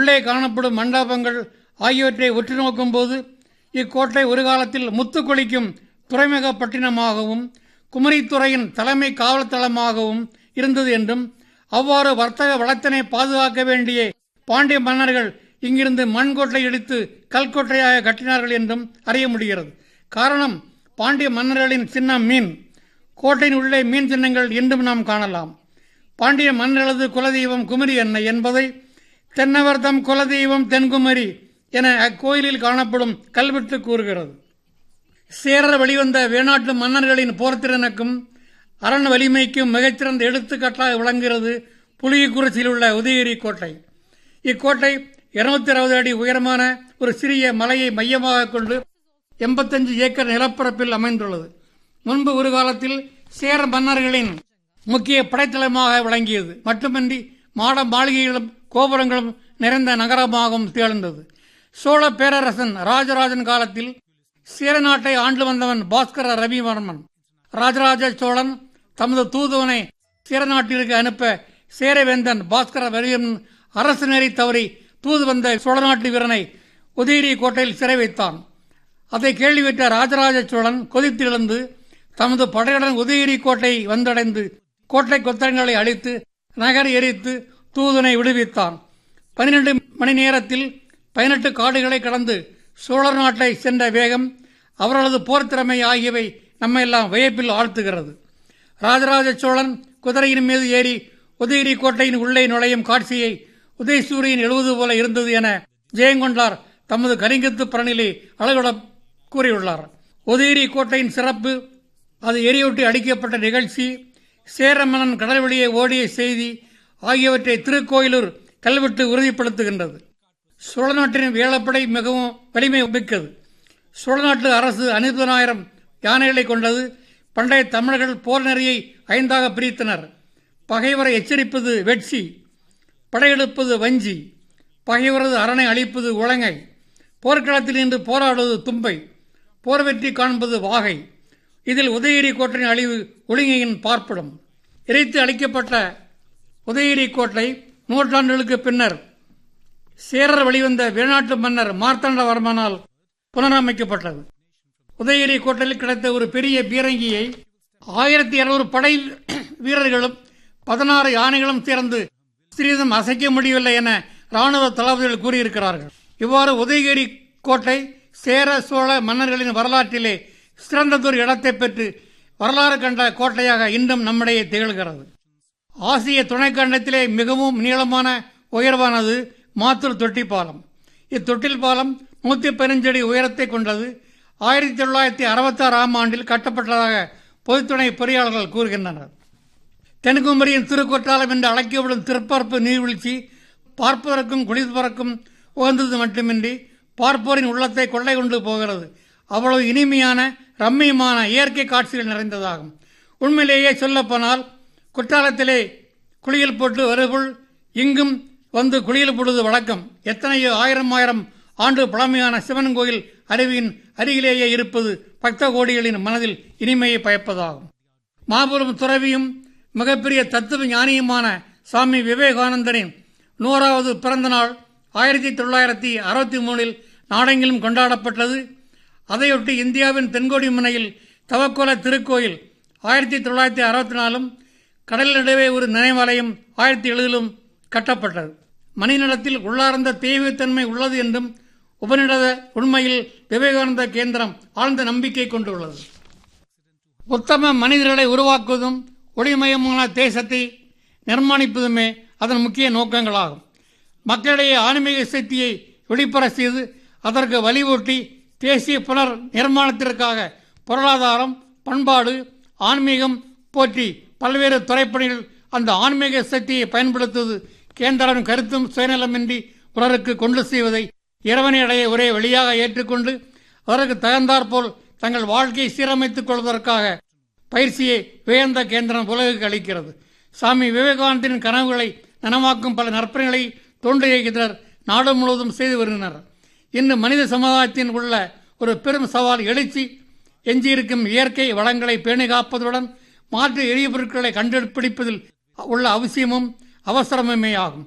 உள்ளே காணப்படும் மண்டபங்கள் ஆகியவற்றை உற்று நோக்கும்போது இக்கோட்டை ஒரு காலத்தில் முத்து கொளிக்கும் துறைமுகப்பட்டினமாகவும் குமரித்துறையின் தலைமை காவல் தளமாகவும் இருந்தது என்றும் அவ்வாறு வர்த்தக வளத்தினை பாதுகாக்க வேண்டிய பாண்டிய மன்னர்கள் இங்கிருந்து மண்கோட்டை இடித்து கல்கோட்டையாக கட்டினார்கள் என்றும் அறிய முடிகிறது காரணம் பாண்டிய மன்னர்களின் சின்னம் மீன் கோட்டையின் உள்ளே மீன் சின்னங்கள் இன்றும் நாம் காணலாம் பாண்டிய மன்னர்களது குலதெய்வம் குமரி என்ன என்பதை தென்னவர் தம் குலதெய்வம் தென்குமரி என அக்கோயிலில் காணப்படும் கல்வெட்டு கூறுகிறது சேரர் வெளிவந்த வேணாட்டு மன்னர்களின் போர்த்திறனுக்கும் அரண் வலிமைக்கும் மிகச்சிறந்த எடுத்துக்காட்டாக விளங்குகிறது புலியக்குறிச்சியில் உள்ள உதயகிரி கோட்டை இக்கோட்டை இருநூத்தி அறுபது அடி உயரமான ஒரு சிறிய மலையை மையமாக கொண்டு எண்பத்தஞ்சு ஏக்கர் நிலப்பரப்பில் அமைந்துள்ளது முன்பு ஒரு காலத்தில் சேர மன்னர்களின் முக்கிய படைத்தளமாக விளங்கியது மட்டுமின்றி மாட மாளிகைகளும் கோபுரங்களும் நிறைந்த நகரமாகவும் திகழ்ந்தது சோழ பேரரசன் ராஜராஜன் காலத்தில் சேர நாட்டை ஆண்டு வந்தவன் பாஸ்கர ரவிவர்மன் ராஜராஜ சோழன் தமது தூதுவனை சேர நாட்டிற்கு அனுப்ப சேரவேந்தன் பாஸ்கர ரவிவர்மன் அரசு நெறி தவறி தூது வந்த சோழ நாட்டு வீரனை உதயகிரி கோட்டையில் சிறை வைத்தான் அதை கேள்விவிட்ட ராஜராஜ சோழன் கொதித்தெழுந்து தமது படையுடன் உதயகிரி கோட்டை வந்தடைந்து கோட்டை கொத்தரங்களை அழித்து நகர் எரித்து தூதனை விடுவித்தான் பனிரெண்டு மணி நேரத்தில் பதினெட்டு காடுகளை கடந்து சோழர் நாட்டை சென்ற வேகம் அவர்களது போர் திறமை ஆகியவை நம்மை எல்லாம் வியப்பில் ஆழ்த்துகிறது ராஜராஜ சோழன் குதிரையின் மீது ஏறி உதயகிரி கோட்டையின் உள்ளே நுழையும் காட்சியை உதயசூரியன் எழுவது போல இருந்தது என ஜெயங்கொண்டார் தமது கரிங்கத்து பரணிலே அழகுட கூறியுள்ளார் உதயகிரி கோட்டையின் சிறப்பு அது எரியூட்டி அடிக்கப்பட்ட நிகழ்ச்சி சேரமன்னன் கடல் வெளியே ஓடிய செய்தி ஆகியவற்றை திருக்கோயிலூர் கல்வெட்டு உறுதிப்படுத்துகின்றது சோழ நாட்டின் வேளப்படை மிகவும் வலிமை மிக்கது சோழ நாட்டு அரசு அனுபதாயிரம் யானைகளை கொண்டது பண்டைய தமிழர்கள் போர் நெறியை ஐந்தாக பிரித்தனர் பகைவரை எச்சரிப்பது வெட்சி படையெடுப்பது வஞ்சி பகைவரது அரணை அழிப்பது உலங்கை போர்க்களத்தில் நின்று போராடுவது தும்பை போர் வெற்றி காண்பது வாகை இதில் உதயகிரி கோட்டையின் அழிவு ஒழுங்கையின் பார்ப்படும் எரித்து அளிக்கப்பட்ட உதயகிரி கோட்டை நூற்றாண்டுகளுக்கு பின்னர் சேரர் வெளிவந்த வெளிநாட்டு மன்னர் மார்த்தாண்டவர்மனால் புனரமைக்கப்பட்டது உதயகிரி கோட்டையில் கிடைத்த ஒரு பெரிய பீரங்கியை ஆயிரத்தி இருநூறு படை வீரர்களும் பதினாறு யானைகளும் சேர்ந்து சிறிதும் அசைக்க முடியவில்லை என ராணுவ தளபதிகள் கூறியிருக்கிறார்கள் இவ்வாறு உதயகிரி கோட்டை சேர சோழ மன்னர்களின் வரலாற்றிலே சிறந்ததொரு இடத்தை பெற்று வரலாறு கண்ட கோட்டையாக இன்றும் நம்மிடையே திகழ்கிறது ஆசிய துணைக்கண்டத்திலே மிகவும் நீளமான உயர்வானது மாத்தூர் தொட்டி பாலம் இத்தொட்டில் பாலம் நூத்தி பதினஞ்சு அடி உயரத்தை கொண்டது ஆயிரத்தி தொள்ளாயிரத்தி அறுபத்தி ஆறாம் ஆண்டில் கட்டப்பட்டதாக பொதுத்துறை பொறியாளர்கள் கூறுகின்றனர் தென்குமரியின் திருக்கொற்றாலம் என்று அழைக்கப்படும் திருப்பரப்பு நீர்வீழ்ச்சி பார்ப்பதற்கும் குளிப்பதற்கும் உகந்தது மட்டுமின்றி பார்ப்போரின் உள்ளத்தை கொள்ளை கொண்டு போகிறது அவ்வளவு இனிமையான ரம்மியமான இயற்கை காட்சிகள் நிறைந்ததாகும் உண்மையிலேயே சொல்லப்போனால் குற்றாலத்திலே குளியல் போட்டு வருபுள் இங்கும் வந்து குளியல் போடுவது வழக்கம் எத்தனையோ ஆயிரம் ஆயிரம் ஆண்டு பழமையான சிவன் கோயில் அருவியின் அருகிலேயே இருப்பது பக்த கோடிகளின் மனதில் இனிமையை பயப்பதாகும் மாபெரும் துறவியும் மிகப்பெரிய தத்துவ ஞானியுமான சுவாமி விவேகானந்தரின் நூறாவது பிறந்த நாள் ஆயிரத்தி தொள்ளாயிரத்தி அறுபத்தி மூணில் நாடெங்கிலும் கொண்டாடப்பட்டது அதையொட்டி இந்தியாவின் தென்கோடி முனையில் தவக்கோல திருக்கோயில் ஆயிரத்தி தொள்ளாயிரத்தி அறுபத்தி நாலும் கடல் நடுவே ஒரு நினைவாலயம் ஆயிரத்தி எழுதிலும் கட்டப்பட்டது மணிநலத்தில் உள்ளார்ந்த தெய்வத்தன்மை உள்ளது என்றும் உபநிடத உண்மையில் விவேகானந்த கேந்திரம் ஆழ்ந்த நம்பிக்கை கொண்டுள்ளது உத்தம மனிதர்களை உருவாக்குவதும் ஒளிமயமான தேசத்தை நிர்மாணிப்பதுமே அதன் முக்கிய நோக்கங்களாகும் மக்களிடையே ஆன்மீக சக்தியை வெளிப்பட செய்து அதற்கு வலிவூட்டி தேசிய புனர் நிர்மாணத்திற்காக பொருளாதாரம் பண்பாடு ஆன்மீகம் போற்றி பல்வேறு துறைப்பணிகள் அந்த ஆன்மீக சக்தியை பயன்படுத்துவது கேந்திரன் கருத்தும் சுயநலமின்றி பிறருக்கு கொண்டு செய்வதை இறைவனை அடைய ஒரே வழியாக ஏற்றுக்கொண்டு அதற்கு தகுந்தாற்போல் தங்கள் வாழ்க்கையை சீரமைத்துக் கொள்வதற்காக பயிற்சியை வியந்த கேந்திரம் உலகுக்கு அளிக்கிறது சாமி விவேகானந்தின் கனவுகளை நனவாக்கும் பல நற்பணிகளை தொண்டு இயக்கினர் நாடு முழுவதும் செய்து வருகின்றனர் இன்று மனித சமுதாயத்தின் உள்ள ஒரு பெரும் சவால் எழுச்சி எஞ்சியிருக்கும் இயற்கை வளங்களை பேணி காப்பதுடன் மாற்று எரிபொருட்களை கண்டுபிடிப்பதில் உள்ள அவசியமும் அவசரமுமே ஆகும்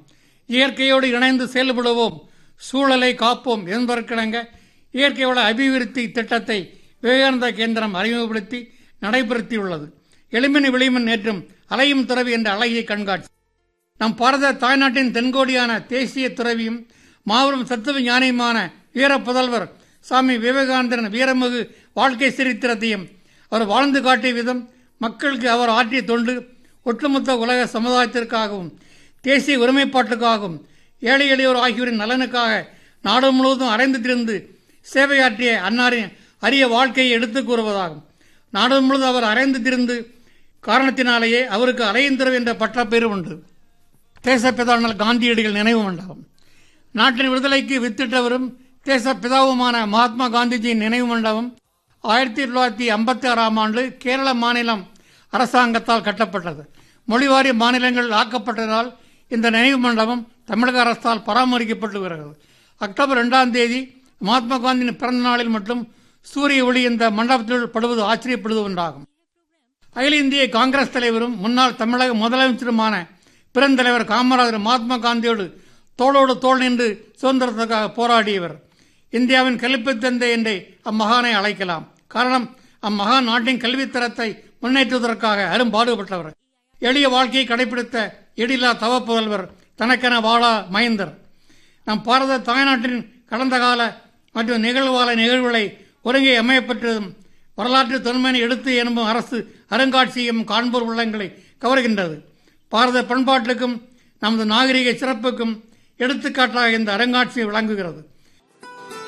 இயற்கையோடு இணைந்து செயல்படுவோம் சூழலை காப்போம் என்பதற்கிணங்க இயற்கை வள அபிவிருத்தி திட்டத்தை விவேகானந்தா கேந்திரம் அறிமுகப்படுத்தி நடைபெறுத்தியுள்ளது எளிமின் விளிமின் நேற்றும் அலையும் துறவி என்ற அழகிய கண்காட்சி நம் பாரத தாய்நாட்டின் தென்கோடியான தேசிய துறவியும் மாபெரும் தத்துவ ஞானியுமான வீர புதல்வர் சுவாமி விவேகானந்தரின் வீரமிகு வாழ்க்கை சரித்திரத்தையும் அவர் வாழ்ந்து காட்டிய விதம் மக்களுக்கு அவர் ஆற்றிய தொண்டு ஒட்டுமொத்த உலக சமுதாயத்திற்காகவும் தேசிய ஒருமைப்பாட்டுக்காகவும் ஏழை எளியோர் ஆகியோரின் நலனுக்காக நாடு முழுவதும் அடைந்து திரிந்து சேவையாற்றிய அன்னாரின் அரிய வாழ்க்கையை எடுத்துக் கூறுவதாகும் நாடு முழுவதும் அவர் அறைந்து திரிந்து காரணத்தினாலேயே அவருக்கு அலையந்திரவு என்ற பட்டப்பேறு உண்டு தேசப்பிதானால் காந்தியடிகள் நினைவு மண்டபம் நாட்டின் விடுதலைக்கு வித்திட்டவரும் தேசப்பிதாவுமான மகாத்மா காந்திஜியின் நினைவு மண்டபம் ஆயிரத்தி தொள்ளாயிரத்தி ஐம்பத்தி ஆறாம் ஆண்டு கேரள மாநிலம் அரசாங்கத்தால் கட்டப்பட்டது மொழிவாரி மாநிலங்கள் ஆக்கப்பட்டதால் இந்த நினைவு மண்டபம் தமிழக அரசால் பராமரிக்கப்பட்டு வருகிறது அக்டோபர் இரண்டாம் தேதி மகாத்மா காந்தியின் பிறந்த நாளில் மட்டும் சூரிய ஒளி இந்த மண்டபத்தில் படுவது ஆச்சரியப்படுவது ஒன்றாகும் அகில இந்திய காங்கிரஸ் தலைவரும் முன்னாள் தமிழக முதலமைச்சருமான பெருந்தலைவர் காமராஜர் மகாத்மா காந்தியோடு தோளோடு தோள் நின்று சுதந்திரத்துக்காக போராடியவர் இந்தியாவின் கல்வித் தந்தை என்றே அம்மகானை அழைக்கலாம் காரணம் அம்மகான் நாட்டின் கல்வித்தரத்தை முன்னேற்றுவதற்காக அரும்பாடுபட்டவர் எளிய வாழ்க்கையை கடைபிடித்த எடிலா தவ புதல்வர் தனக்கென வாழா மைந்தர் நம் பாரத தாய்நாட்டின் கடந்த கால மற்றும் நிகழ்கால நிகழ்வுகளை ஒருங்கே அமையப்பெற்றதும் வரலாற்று தொன்மையை எடுத்து எனும்பும் அரசு அருங்காட்சியகம் காண்போர் உள்ளங்களை கவர்கின்றது பாரத பண்பாட்டுக்கும் நமது நாகரிக சிறப்புக்கும் எடுத்துக்காட்டாக இந்த அருங்காட்சியகம் விளங்குகிறது